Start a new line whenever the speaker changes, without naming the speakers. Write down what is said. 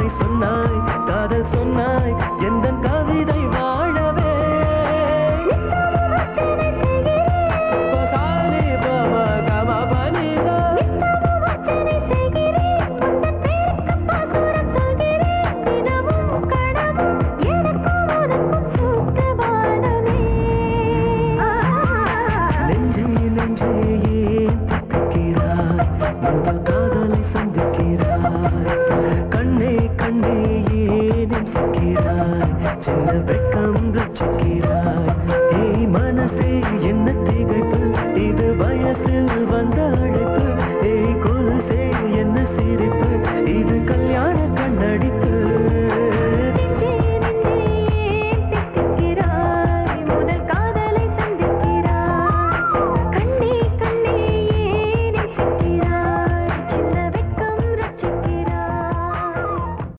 சொன்னாய் காதல் சொன்னாய் எந்த கவிதை வாழவே
அர்ச்சனை செய்கிறேன்
சாலி பாபா கமா பனிசா
அர்ச்சனை செய்கிறேன் உந்தன் பேருக்கு பாசுரம் சொல்கிறேன் தினமும் கணமும் எனக்கும் உனக்கும் சுப்பிரபாதமே
நெஞ்சே நெஞ்சே ஏன் தப்பிக்கிறாய் முதல் காதலை சந்திக்கிறாய் கண்ணே கண்ணே ஏன் சிக்கிறாய் சின்ன வெட்கம் ரட்சிக்கிறாய் ஏய் மனசே என்ன திகைப்பு இது வயசில் வந்த அழைப்பு ஏய் கொலுசே என்ன சிரிப்பு இது கல்யாண கண்ணடிப்பு